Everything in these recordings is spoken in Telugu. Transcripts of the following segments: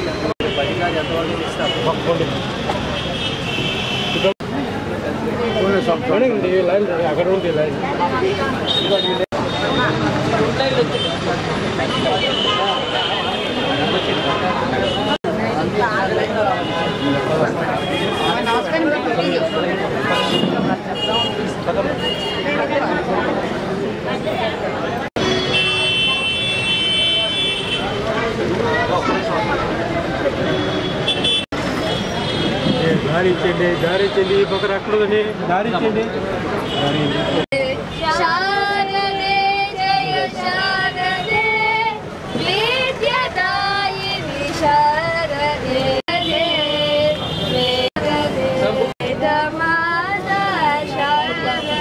అక్కడ ఉంది లైన్ దారి ఇచ్చేయండి దారి ఇచ్చేయండి ఈ పక్కన అక్కడ ఉందండి దారి ఇచ్చేయండి శారదే జయ శారదే విద్యదాయిని శారదే వేదమాతా శారదే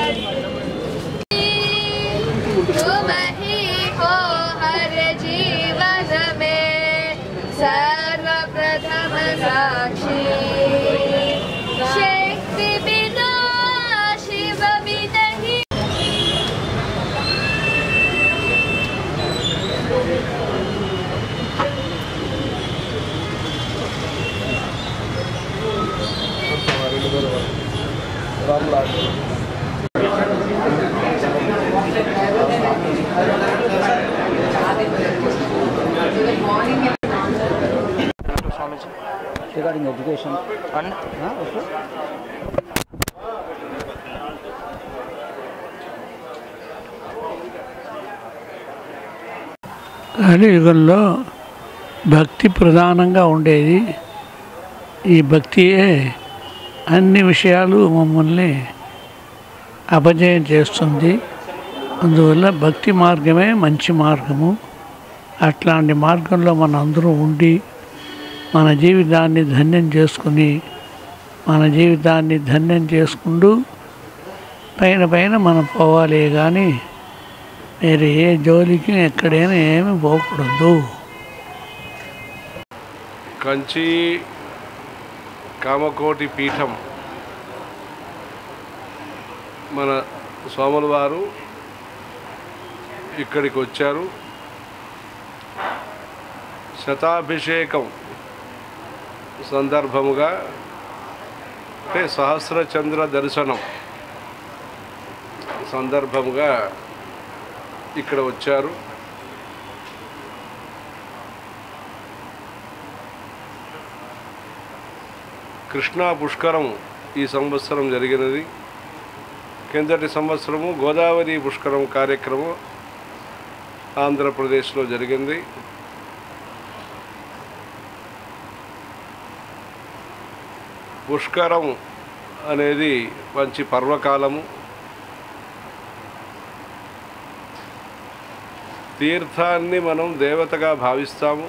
तुम ही हो हर जीवन में सर्वप्रथम साक्षी शक्ति बिना शिव भी नहीं regarding education. And Huh? Okay. కలియుగంలో భక్తి ప్రధానంగా ఉండేది ఈ భక్తియే అన్ని విషయాలు మమ్మల్ని అపజయం చేస్తుంది అందువల్ల భక్తి మార్గమే మంచి మార్గము అట్లాంటి మార్గంలో మన అందరూ ఉండి మన జీవితాన్ని ధన్యం చేసుకుని మన జీవితాన్ని ధన్యం చేసుకుంటూ పైన పైన మనం పోవాలి కానీ మీరు ఏ జోలికి ఎక్కడైనా ఏమి పోకూడదు కంచి కామకోటి పీఠం మన సోముల వారు ఇక్కడికి వచ్చారు శతాభిషేకం సందర్భముగా అంటే సహస్రచంద్ర దర్శనం సందర్భముగా ఇక్కడ వచ్చారు కృష్ణా పుష్కరం ఈ సంవత్సరం జరిగినది కిందటి సంవత్సరము గోదావరి పుష్కరం కార్యక్రమం ఆంధ్రప్రదేశ్లో జరిగింది పుష్కరం అనేది మంచి పర్వకాలము తీర్థాన్ని మనం దేవతగా భావిస్తాము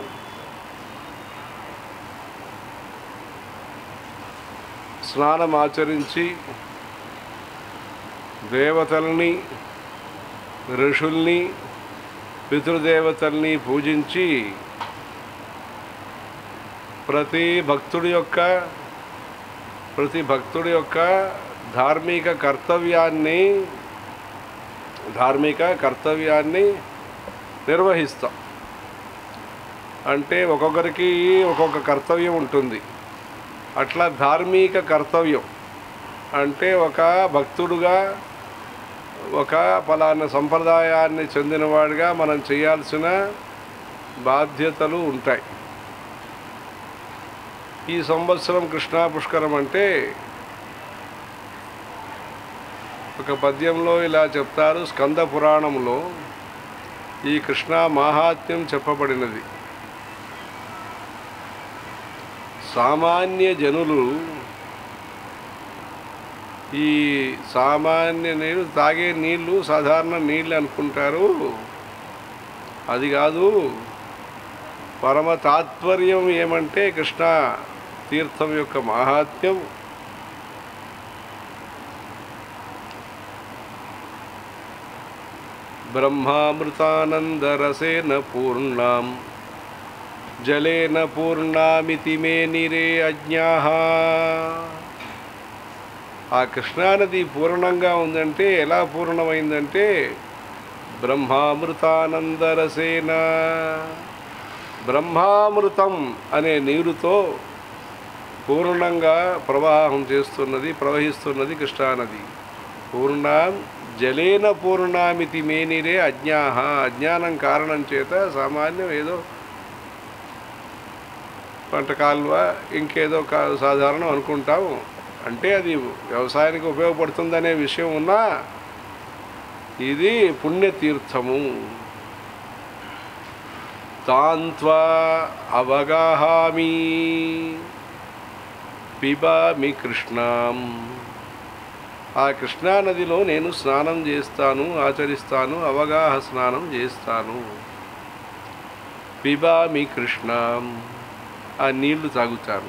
స్నానం ఆచరించి దేవతల్ని ఋషుల్ని పితృదేవతల్ని పూజించి ప్రతి భక్తుడి యొక్క ప్రతి భక్తుడి యొక్క ధార్మిక కర్తవ్యాన్ని ధార్మిక కర్తవ్యాన్ని నిర్వహిస్తాం అంటే ఒక్కొక్కరికి ఒక్కొక్క కర్తవ్యం ఉంటుంది అట్లా ధార్మిక కర్తవ్యం అంటే ఒక భక్తుడుగా ఒక ఫలానా సంప్రదాయాన్ని చెందినవాడిగా మనం చేయాల్సిన బాధ్యతలు ఉంటాయి ఈ సంవత్సరం కృష్ణా పుష్కరం అంటే ఒక పద్యంలో ఇలా చెప్తారు స్కంద పురాణంలో ఈ కృష్ణా మాహాత్మ్యం చెప్పబడినది సామాన్య జనులు ఈ సామాన్య నీళ్ళు తాగే నీళ్ళు సాధారణ నీళ్ళు అనుకుంటారు అది కాదు పరమ తాత్పర్యం ఏమంటే కృష్ణ తీర్థం యొక్క మాహాత్మ్యం బ్రహ్మామృతానందరసేన పూర్ణాం జలేన పూర్ణామితి మే నిరే అజ్ఞా ఆ కృష్ణానది పూర్ణంగా ఉందంటే ఎలా పూర్ణమైందంటే బ్రహ్మామృతానందరసేన బ్రహ్మామృతం అనే నీరుతో పూర్ణంగా ప్రవాహం చేస్తున్నది ప్రవహిస్తున్నది కృష్ణానది పూర్ణాం జలేన పూర్ణామితి మేనిరే అజ్ఞాహ అజ్ఞానం కారణం చేత సామాన్యం ఏదో పంట కాలువ ఇంకేదో కా సాధారణం అనుకుంటాము అంటే అది వ్యవసాయానికి ఉపయోగపడుతుందనే విషయం ఉన్నా ఇది పుణ్యతీర్థము తాంత్వా అవగాహామి పిబామి కృష్ణాం ఆ కృష్ణానదిలో నేను స్నానం చేస్తాను ఆచరిస్తాను అవగాహ స్నానం చేస్తాను పిబామి కృష్ణాం ఆ నీళ్లు తాగుతాను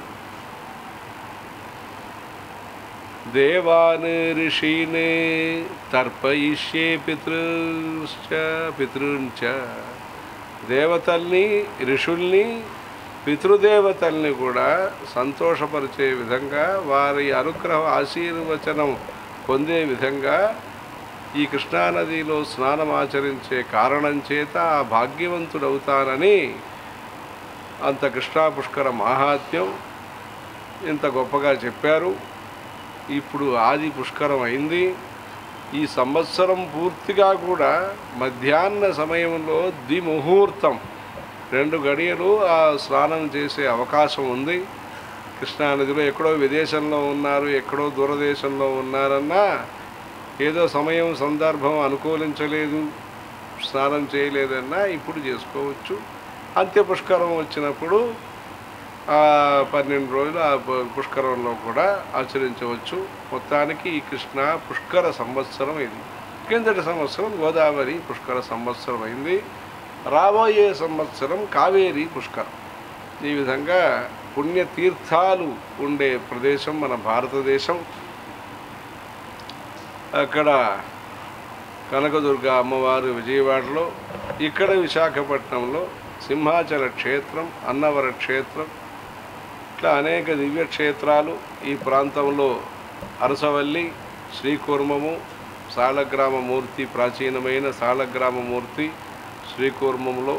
దేవాన్ ఋషీన్ తర్పయిష్యే పితృశ్చ పితృంచ దేవతల్ని ఋషుల్ని పితృదేవతల్ని కూడా సంతోషపరిచే విధంగా వారి అనుగ్రహ ఆశీర్వచనం పొందే విధంగా ఈ కృష్ణానదిలో స్నానం ఆచరించే కారణం చేత ఆ భాగ్యవంతుడవుతానని అంత కృష్ణా పుష్కర మాహాత్మ్యం ఇంత గొప్పగా చెప్పారు ఇప్పుడు ఆది పుష్కరం అయింది ఈ సంవత్సరం పూర్తిగా కూడా మధ్యాహ్న సమయంలో ద్విముహూర్తం రెండు గడియలు ఆ స్నానం చేసే అవకాశం ఉంది కృష్ణానదిలో ఎక్కడో విదేశంలో ఉన్నారు ఎక్కడో దూరదేశంలో ఉన్నారన్నా ఏదో సమయం సందర్భం అనుకూలించలేదు స్నానం చేయలేదన్నా ఇప్పుడు చేసుకోవచ్చు అంత్య పుష్కరం వచ్చినప్పుడు ఆ పన్నెండు రోజులు ఆ పు- పుష్కరంలో కూడా ఆచరించవచ్చు మొత్తానికి ఈ కృష్ణ పుష్కర సంవత్సరం ఇది కిందటి సంవత్సరం గోదావరి పుష్కర సంవత్సరం అయింది రాబోయే సంవత్సరం కావేరి పుష్కరం ఈ విధంగా పుణ్యతీర్థాలు ఉండే ప్రదేశం మన భారతదేశం అక్కడ కనకదుర్గ అమ్మవారు విజయవాడలో ఇక్కడ విశాఖపట్నంలో సింహాచల క్షేత్రం అన్నవర క్షేత్రం ఇట్లా అనేక దివ్య క్షేత్రాలు ఈ ప్రాంతంలో అరసవల్లి శ్రీకూర్మము సాలగ్రామ మూర్తి ప్రాచీనమైన సాలగ్రామ మూర్తి శ్రీకూర్మంలో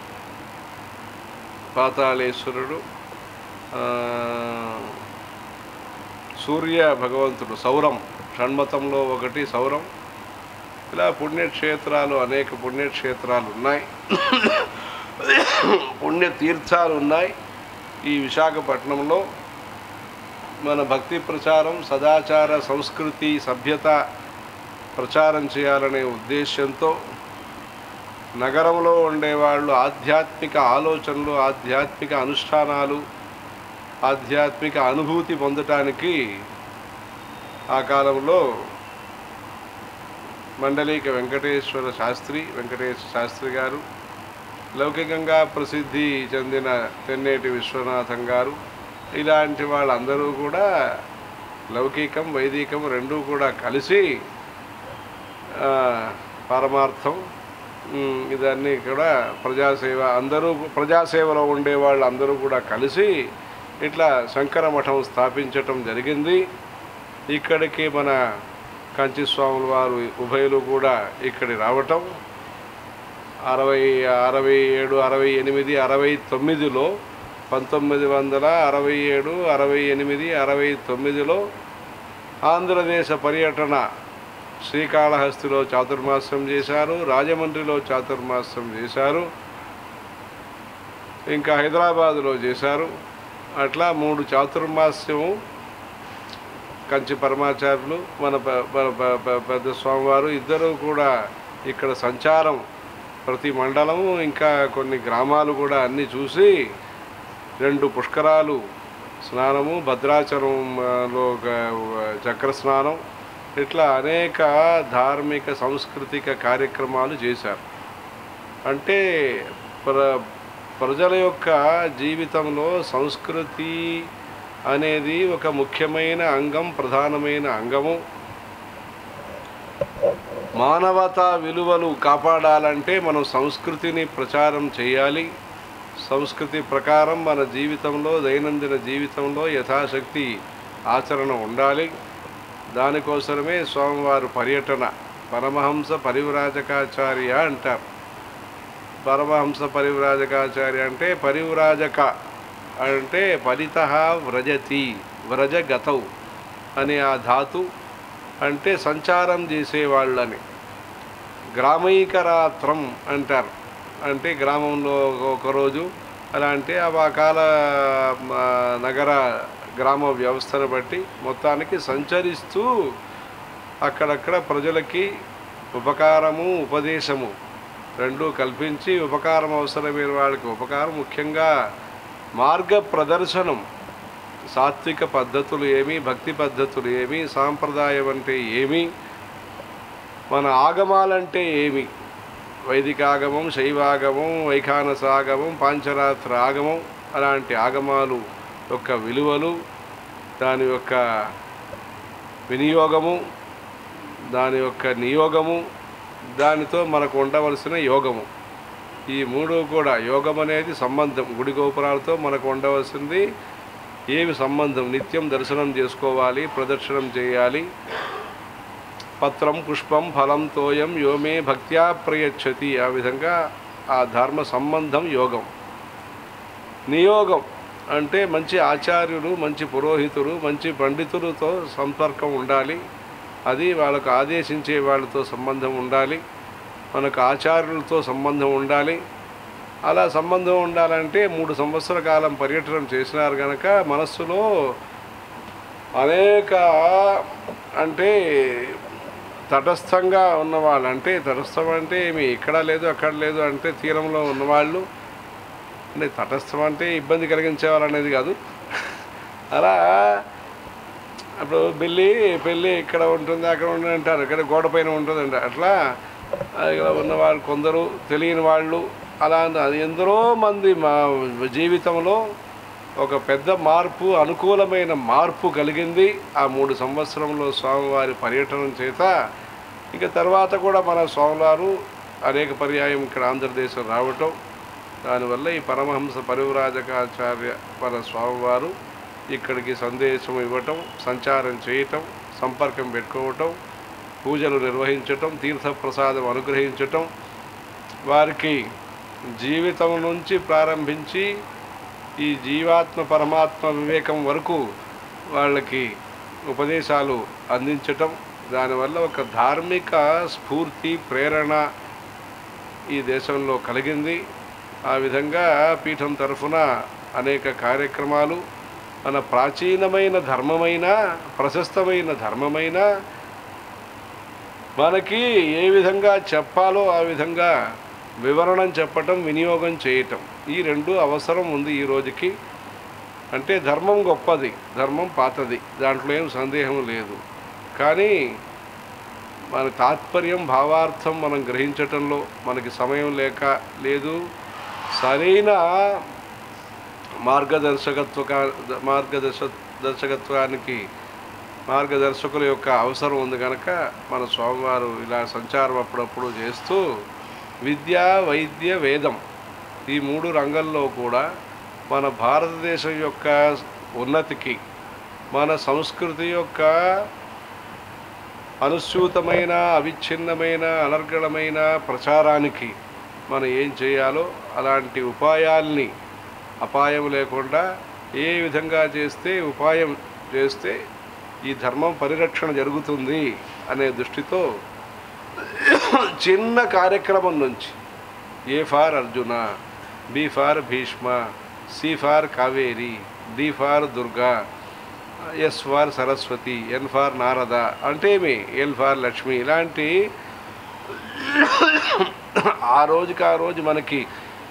పాతాళేశ్వరుడు ఆ, సూర్య భగవంతుడు సౌరం షణ్మతంలో ఒకటి సౌరం ఇలా పుణ్యక్షేత్రాలు అనేక పుణ్యక్షేత్రాలు ఉన్నాయి పుణ్యతీర్థాలు ఉన్నాయి ఈ విశాఖపట్నంలో మన భక్తి ప్రచారం సదాచార సంస్కృతి సభ్యత ప్రచారం చేయాలనే ఉద్దేశంతో నగరంలో ఉండేవాళ్ళు ఆధ్యాత్మిక ఆలోచనలు ఆధ్యాత్మిక అనుష్ఠానాలు ఆధ్యాత్మిక అనుభూతి పొందటానికి ఆ కాలంలో మండలిక వెంకటేశ్వర శాస్త్రి వెంకటేశ్వర శాస్త్రి గారు లౌకికంగా ప్రసిద్ధి చెందిన తెన్నేటి విశ్వనాథం గారు ఇలాంటి వాళ్ళందరూ కూడా లౌకికం వైదికం రెండూ కూడా కలిసి ఆ, పరమార్థం ఉమ్, ఇదన్నీ కూడా ప్రజాసేవ అందరూ ప్రజాసేవలో ఉండే వాళ్ళు అందరూ కూడా కలిసి ఇట్లా శంకర మఠం స్థాపించటం జరిగింది ఇక్కడికి మన కంచి స్వాముల వారు ఉభయులు కూడా ఇక్కడి రావటం అరవై అరవై ఏడు అరవై ఎనిమిది అరవై తొమ్మిదిలో పంతొమ్మిది వందల అరవై ఏడు అరవై ఎనిమిది అరవై తొమ్మిదిలో ఆంధ్రదేశ పర్యటన శ్రీకాళహస్తిలో చాతుర్మాస్యం చేశారు రాజమండ్రిలో చాతుర్మాస్యం చేశారు ఇంకా హైదరాబాదులో చేశారు అట్లా మూడు చాతుర్మాస్యము కంచి పరమాచార్యులు మన ప- ప- ప- ప- పెద్ద స్వామివారు ఇద్దరు కూడా ఇక్కడ సంచారం ప్రతి మండలము ఇంకా కొన్ని గ్రామాలు కూడా అన్నీ చూసి రెండు పుష్కరాలు స్నానము భద్రాచలంలో ఒక చక్ర స్నానం ఇట్లా అనేక ధార్మిక సాంస్కృతిక కార్యక్రమాలు చేశారు అంటే ప్ర ప్రజల యొక్క జీవితంలో సంస్కృతి అనేది ఒక ముఖ్యమైన అంగం ప్రధానమైన అంగము మానవతా విలువలు కాపాడాలంటే మనం సంస్కృతిని ప్రచారం చేయాలి సంస్కృతి ప్రకారం మన జీవితంలో దైనందిన జీవితంలో యథాశక్తి ఆచరణ ఉండాలి దానికోసమే స్వామివారు పర్యటన పరమహంస పరివ్రాజకాచార్య అంటారు పరమహంస పరివ్రాజకాచార్య అంటే పరివ్రాజక అంటే పరిత వ్రజతి వ్రజగతౌ అనే ఆ ధాతు అంటే సంచారం చేసేవాళ్ళని గ్రామైకరాత్రం అంటారు అంటే గ్రామంలో ఒకరోజు అలా అంటే ఆ కాల ఆ, నగర గ్రామ వ్యవస్థను బట్టి మొత్తానికి సంచరిస్తూ అక్కడక్కడ ప్రజలకి ఉపకారము ఉపదేశము రెండు కల్పించి ఉపకారం అవసరమైన వాళ్ళకి ఉపకారం ముఖ్యంగా మార్గ ప్రదర్శనం సాత్విక పద్ధతులు ఏమి భక్తి పద్ధతులు ఏమి సాంప్రదాయం అంటే ఏమి మన ఆగమాలంటే ఏమి వైదిక ఆగమం శైవాగమం వైఖానస ఆగమం పాంచరాత్ర ఆగమం అలాంటి ఆగమాలు యొక్క విలువలు దాని యొక్క వినియోగము దాని యొక్క నియోగము దానితో మనకు ఉండవలసిన యోగము ఈ మూడు కూడా యోగం అనేది సంబంధం గుడి గోపురాలతో మనకు ఉండవలసింది ఏమి సంబంధం నిత్యం దర్శనం చేసుకోవాలి ప్రదర్శనం చేయాలి పత్రం పుష్పం ఫలం తోయం యోమే భక్త్యా ప్రయచ్చతి ఆ విధంగా ఆ ధర్మ సంబంధం యోగం నియోగం అంటే మంచి ఆచార్యులు మంచి పురోహితులు మంచి పండితులతో సంపర్కం ఉండాలి అది వాళ్ళకు ఆదేశించే వాళ్ళతో సంబంధం ఉండాలి మనకు ఆచార్యులతో సంబంధం ఉండాలి అలా సంబంధం ఉండాలంటే మూడు సంవత్సరాల కాలం పర్యటన చేసినారు కనుక మనస్సులో అనేక అంటే తటస్థంగా ఉన్నవాళ్ళు అంటే తటస్థం అంటే ఏమి ఇక్కడ లేదు అక్కడ లేదు అంటే తీరంలో ఉన్నవాళ్ళు అంటే తటస్థం అంటే ఇబ్బంది కలిగించేవాళ్ళు కాదు అలా అప్పుడు పెళ్ళి పెళ్ళి ఇక్కడ ఉంటుంది అక్కడ ఉంటుంది అంటారు ఇక్కడ గోడ పైన ఉంటుంది అంటారు అట్లా ఇక్కడ ఉన్న వాళ్ళు కొందరు తెలియని వాళ్ళు అలా అది ఎందరో మంది మా జీవితంలో ఒక పెద్ద మార్పు అనుకూలమైన మార్పు కలిగింది ఆ మూడు సంవత్సరంలో స్వామివారి పర్యటన చేత ఇక తర్వాత కూడా మన స్వామివారు అనేక పర్యాయం ఇక్కడ ఆంధ్రదేశం రావటం దానివల్ల ఈ పరమహంస పరివ్రాజకాచార్య మన స్వామివారు ఇక్కడికి సందేశం ఇవ్వటం సంచారం చేయటం సంపర్కం పెట్టుకోవటం పూజలు నిర్వహించటం తీర్థప్రసాదం అనుగ్రహించటం వారికి జీవితం నుంచి ప్రారంభించి ఈ జీవాత్మ పరమాత్మ వివేకం వరకు వాళ్ళకి ఉపదేశాలు అందించటం దానివల్ల ఒక ధార్మిక స్ఫూర్తి ప్రేరణ ఈ దేశంలో కలిగింది ఆ విధంగా పీఠం తరఫున అనేక కార్యక్రమాలు మన ప్రాచీనమైన ధర్మమైన ప్రశస్తమైన ధర్మమైన మనకి ఏ విధంగా చెప్పాలో ఆ విధంగా వివరణం చెప్పటం వినియోగం చేయటం ఈ రెండు అవసరం ఉంది ఈ రోజుకి అంటే ధర్మం గొప్పది ధర్మం పాతది దాంట్లో ఏం సందేహం లేదు కానీ మన తాత్పర్యం భావార్థం మనం గ్రహించటంలో మనకి సమయం లేక లేదు సరైన మార్గదర్శకత్వ మార్గదర్శ దర్శకత్వానికి మార్గదర్శకుల యొక్క అవసరం ఉంది కనుక మన స్వామివారు ఇలా సంచారం అప్పుడప్పుడు చేస్తూ విద్య వైద్య వేదం ఈ మూడు రంగంలో కూడా మన భారతదేశం యొక్క ఉన్నతికి మన సంస్కృతి యొక్క అనుస్యూతమైన అవిచ్ఛిన్నమైన అనర్గళమైన ప్రచారానికి మనం ఏం చేయాలో అలాంటి ఉపాయాల్ని అపాయం లేకుండా ఏ విధంగా చేస్తే ఉపాయం చేస్తే ఈ ధర్మం పరిరక్షణ జరుగుతుంది అనే దృష్టితో చిన్న కార్యక్రమం నుంచి A for Arjuna B for Bhishma C for Kaveri D for Durga S for Saraswathi N for Narada అంటే ఏమి ఎల్ ఫార్ లక్ష్మి ఇలాంటి ఆ రోజుకి ఆ రోజు మనకి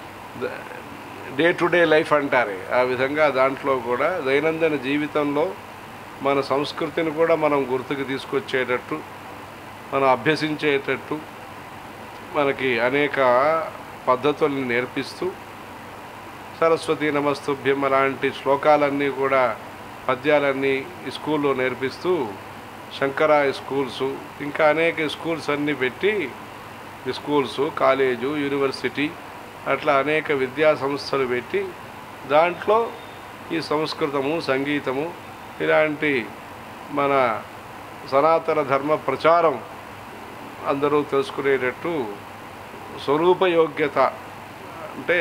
డే టు డే లైఫ్ అంటారే ఆ విధంగా దాంట్లో కూడా దైనందిన జీవితంలో మన సంస్కృతిని కూడా మనం గుర్తుకు తీసుకొచ్చేటట్టు మనం అభ్యసించేటట్టు మనకి అనేక పద్ధతుల్ని నేర్పిస్తూ సరస్వతి నమస్తుభ్యం అలాంటి శ్లోకాలన్నీ కూడా పద్యాలన్నీ ఈ స్కూల్లో నేర్పిస్తూ శంకర స్కూల్స్ ఇంకా అనేక స్కూల్స్ అన్నీ పెట్టి ఈ స్కూల్స్ కాలేజు యూనివర్సిటీ అట్లా అనేక విద్యా సంస్థలు పెట్టి దాంట్లో ఈ సంస్కృతము సంగీతము ఇలాంటి మన సనాతన ధర్మ ప్రచారం అందరూ తెలుసుకునేటట్టు స్వరూప యోగ్యత అంటే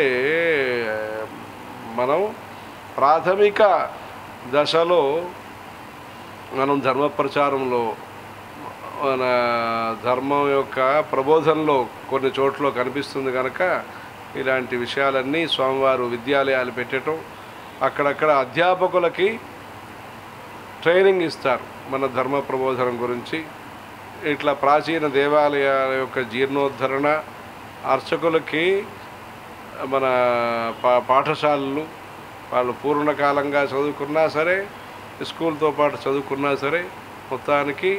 మనం ప్రాథమిక దశలో మనం ధర్మ ప్రచారంలో మన ధర్మం యొక్క ప్రబోధనలో కొన్ని చోట్ల కనిపిస్తుంది కనుక ఇలాంటి విషయాలన్నీ స్వామివారు విద్యాలయాలు పెట్టడం అక్కడక్కడ అధ్యాపకులకి ట్రైనింగ్ ఇస్తారు మన ధర్మ ప్రబోధనం గురించి ఇట్లా ప్రాచీన దేవాలయాల యొక్క జీర్ణోద్ధరణ అర్చకులకి మన పా పాఠశాలలు వాళ్ళు పూర్ణకాలంగా చదువుకున్నా సరే స్కూల్తో పాటు చదువుకున్నా సరే మొత్తానికి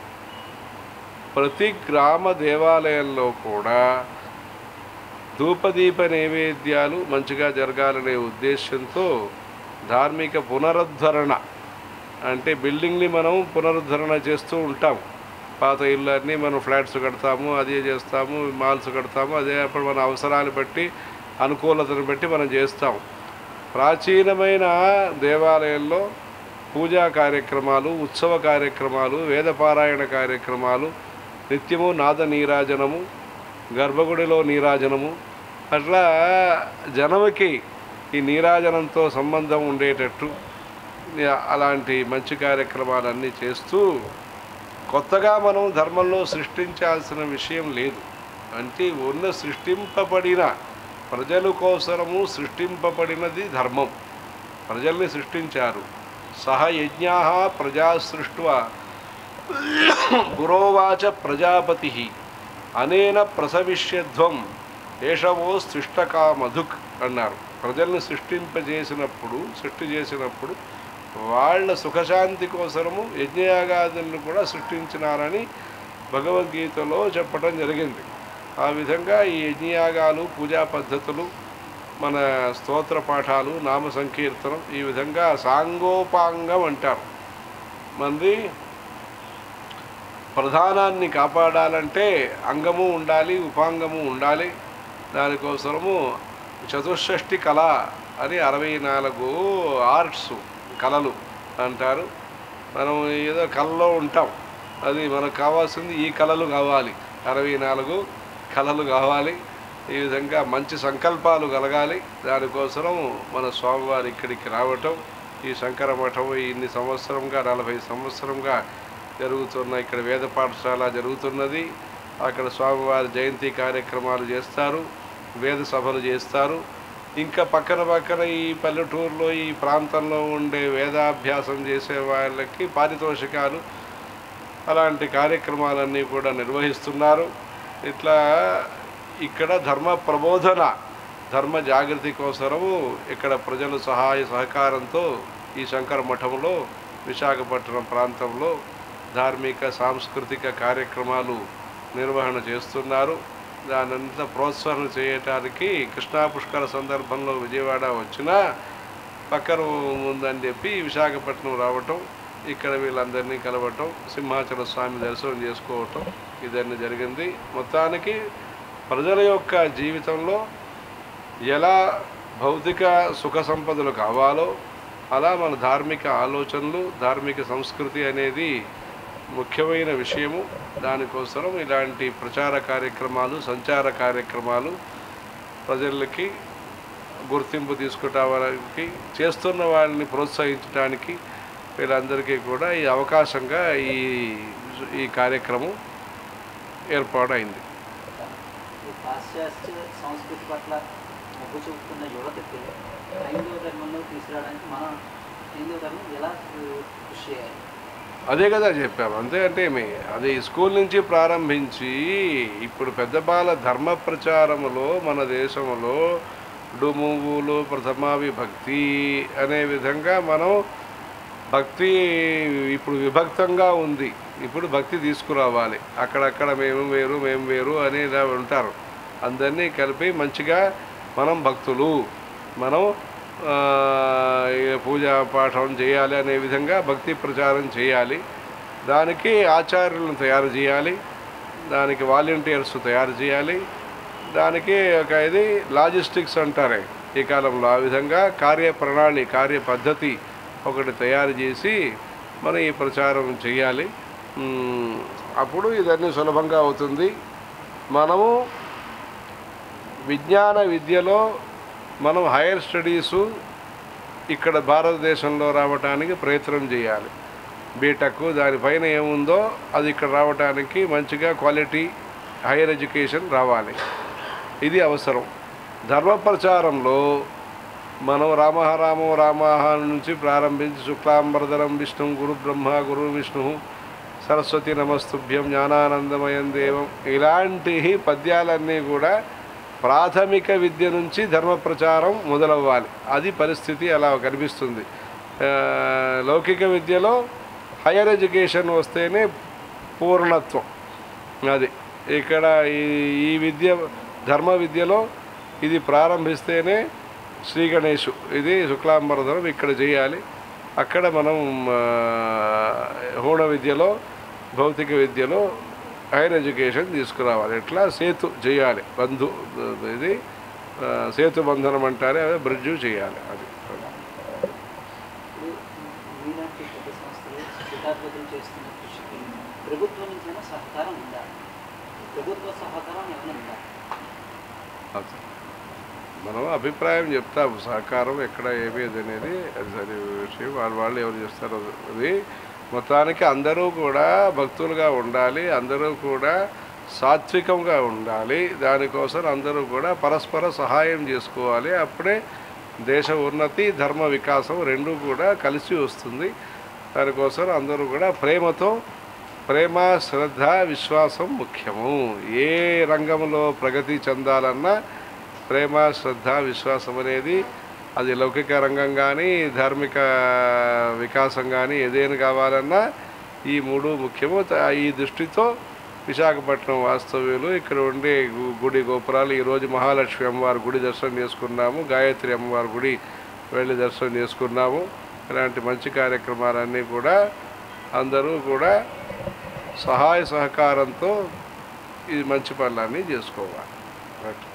ప్రతి గ్రామ దేవాలయంలో కూడా ధూపదీప నైవేద్యాలు మంచిగా జరగాలనే ఉద్దేశంతో ధార్మిక పునరుద్ధరణ అంటే బిల్డింగ్ని మనం పునరుద్ధరణ చేస్తూ ఉంటాం పాత ఇల్లు అన్నీ మనం ఫ్లాట్స్ కడతాము అదే చేస్తాము మాల్స్ కడతాము అదే అప్పుడు మన అవసరాలు బట్టి అనుకూలతను బట్టి మనం చేస్తాం ప్రాచీనమైన దేవాలయంలో పూజా కార్యక్రమాలు ఉత్సవ కార్యక్రమాలు వేదపారాయణ కార్యక్రమాలు నిత్యము నాద నీరాజనము గర్భగుడిలో నీరాజనము అట్లా జనముకి ఈ నీరాజనంతో సంబంధం ఉండేటట్టు అలాంటి మంచి కార్యక్రమాలన్నీ చేస్తూ కొత్తగా మనం ధర్మంలో సృష్టించాల్సిన విషయం లేదు అంటే ఉన్న సృష్టింపబడిన ప్రజల కోసరము సృష్టింపబడినది ధర్మం ప్రజల్ని సృష్టించారు సహ యజ్ఞా ప్రజా సృష్ట్వా పురోవాచ ప్రజాపతి అనేన ప్రసవిష్యధ్వం ఏషవో సృష్టకా మధుక్ అన్నారు ప్రజల్ని సృష్టింపజేసినప్పుడు సృష్టి చేసినప్పుడు వాళ్ళ సుఖశాంతి కోసరము యజ్ఞయాగాదులను కూడా సృష్టించినారని భగవద్గీతలో చెప్పడం జరిగింది ఆ విధంగా ఈ యజ్ఞయాగాలు పూజా పద్ధతులు మన స్తోత్ర పాఠాలు నామ సంకీర్తనం ఈ విధంగా సాంగోపాంగం అంటారు మంది ప్రధానాన్ని కాపాడాలంటే అంగము ఉండాలి ఉపాంగము ఉండాలి దానికోసము చతుషష్ఠి కళ అని అరవై నాలుగు ఆర్ట్స్ కళలు అంటారు మనం ఏదో కళలో ఉంటాం అది మనకు కావాల్సింది ఈ కళలు కావాలి అరవై నాలుగు కళలు కావాలి ఈ విధంగా మంచి సంకల్పాలు కలగాలి దానికోసం మన స్వామివారు ఇక్కడికి రావటం ఈ శంకర మఠం ఇన్ని సంవత్సరంగా నలభై సంవత్సరంగా జరుగుతున్న ఇక్కడ వేద పాఠశాల జరుగుతున్నది అక్కడ స్వామివారి జయంతి కార్యక్రమాలు చేస్తారు వేద సభలు చేస్తారు ఇంకా పక్కన పక్కన ఈ పల్లెటూరులో ఈ ప్రాంతంలో ఉండే వేదాభ్యాసం చేసే వాళ్ళకి పారితోషికాలు అలాంటి కార్యక్రమాలన్నీ కూడా నిర్వహిస్తున్నారు ఇట్లా ఇక్కడ ధర్మ ప్రబోధన ధర్మ జాగృతి కోసరము ఇక్కడ ప్రజలు సహాయ సహకారంతో ఈ శంకర మఠంలో విశాఖపట్నం ప్రాంతంలో ధార్మిక సాంస్కృతిక కార్యక్రమాలు నిర్వహణ చేస్తున్నారు దానంతా ప్రోత్సాహం చేయటానికి కృష్ణా పుష్కర సందర్భంలో విజయవాడ వచ్చినా పక్కన ఉందని చెప్పి విశాఖపట్నం రావటం ఇక్కడ వీళ్ళందరినీ కలవటం సింహాచల స్వామి దర్శనం చేసుకోవటం ఇదన్నీ జరిగింది మొత్తానికి ప్రజల యొక్క జీవితంలో ఎలా భౌతిక సుఖ సంపదలు కావాలో అలా మన ధార్మిక ఆలోచనలు ధార్మిక సంస్కృతి అనేది ముఖ్యమైన విషయము దానికోసం ఇలాంటి ప్రచార కార్యక్రమాలు సంచార కార్యక్రమాలు ప్రజలకి గుర్తింపు తీసుకురావడానికి చేస్తున్న వాళ్ళని ప్రోత్సహించడానికి వీళ్ళందరికీ కూడా ఈ అవకాశంగా ఈ ఈ కార్యక్రమం ఏర్పాటైంది ఈ పాశ్చాత్య సంస్కృతి పట్ల మొగ్గు చూపుతున్న యువతకి హైందవ ధర్మంలో తీసుకురావడానికి మన హైందవ ధర్మం ఎలా కృ- కృషి చేయాలి అదే కదా చెప్పాము అంతే అంటే మీ అది స్కూల్ నుంచి ప్రారంభించి ఇప్పుడు పెద్దబాల ధర్మ ప్రచారములో మన దేశంలో డుమువులు ప్రథమా విభక్తి అనే విధంగా మనం భక్తి ఇప్పుడు విభక్తంగా ఉంది ఇప్పుడు భక్తి తీసుకురావాలి అక్కడక్కడ మేము వేరు మేము వేరు అని ఇలా ఉంటారు అందరినీ కలిపి మంచిగా మనం భక్తులు మనం ఆ, ఈ పూజా పాఠం చేయాలి అనే విధంగా భక్తి ప్రచారం చేయాలి దానికి ఆచార్యులను తయారు చేయాలి దానికి వాలంటీర్స్ తయారు చేయాలి దానికి ఒక ఇది లాజిస్టిక్స్ అంటారే ఈ కాలంలో ఆ విధంగా కార్యప్రణాళి కార్య పద్ధతి ఒకటి తయారు చేసి మనం ఈ ప్రచారం చేయాలి ఉమ్, అప్పుడు ఇదన్నీ సులభంగా అవుతుంది మనము విజ్ఞాన విద్యలో మనం హైయర్ స్టడీసు ఇక్కడ భారతదేశంలో రావడానికి ప్రయత్నం చేయాలి బీటెక్ దానిపైన ఏముందో అది ఇక్కడ రావడానికి మంచిగా క్వాలిటీ హైయర్ ఎడ్యుకేషన్ రావాలి ఇది అవసరం ధర్మ ప్రచారంలో మనం రామహ రామో రామహ నుంచి ప్రారంభించి శుక్లాంబరధరం విష్ణు గురు బ్రహ్మ గురు విష్ణు సరస్వతి నమస్తుభ్యం జ్ఞానానందమయం దేవం ఇలాంటి పద్యాలన్నీ కూడా ప్రాథమిక విద్య నుంచి ధర్మ ప్రచారం మొదలవ్వాలి అది పరిస్థితి అలా కనిపిస్తుంది ఆ, లౌకిక విద్యలో హైయర్ ఎడ్యుకేషన్ వస్తేనే పూర్ణత్వం అది ఇక్కడ ఈ ఈ విద్య ధర్మ విద్యలో ఇది ప్రారంభిస్తేనే శ్రీ గణేషు ఇది శుక్లాంబరధరం ఇక్కడ చేయాలి అక్కడ మనం ఆ, హోణ విద్యలో భౌతిక విద్యలో హైయర్ ఎడ్యుకేషన్ తీసుకురావాలి ఎట్లా సేతు చేయాలి బంధు ఇది ఆ, సేతు బంధనం అంటారే అదే బ్రిడ్జు చేయాలి అది ఇప్పుడు మీలాంటి పెద్ద సంస్థలు పితాత్మతులు చేస్తున్న కృషికి ప్రభుత్వం నుంచైనా సహకారం ఉందా ప్రభుత్వ సహకారం ఏమైనా ఉందా అది. మనం అభిప్రాయం చెప్తాము సహకారం ఎక్కడ ఏమీ అది అనేది అది సరి విషయం వాళ్ళు వాళ్ళు ఎవరు చేస్తారో అది మొత్తానికి అందరూ కూడా భక్తులుగా ఉండాలి అందరూ కూడా సాత్వికంగా ఉండాలి దానికోసం అందరూ కూడా పరస్పర సహాయం చేసుకోవాలి అప్పుడే దేశ ఉన్నతి ధర్మ వికాసం రెండూ కూడా కలిసి వస్తుంది దానికోసం అందరూ కూడా ప్రేమతో ప్రేమ శ్రద్ధ విశ్వాసం ముఖ్యము ఏ రంగంలో ప్రగతి చెందాలన్నా ప్రేమ శ్రద్ధ విశ్వాసం అనేది అది లౌకిక రంగం కానీ ధార్మిక వికాసం కానీ ఏదైనా కావాలన్నా ఈ మూడు ముఖ్యము త- ఈ దృష్టితో విశాఖపట్నం వాస్తవ్యులు ఇక్కడ ఉండే గు- గుడి గోపురాలు ఈరోజు మహాలక్ష్మి అమ్మవారి గుడి దర్శనం చేసుకున్నాము గాయత్రి అమ్మవారి గుడి వెళ్ళి దర్శనం చేసుకున్నాము ఇలాంటి మంచి కార్యక్రమాలన్నీ కూడా అందరూ కూడా సహాయ సహకారంతో ఈ మంచి పనులన్నీ చేసుకోవాలి రైట్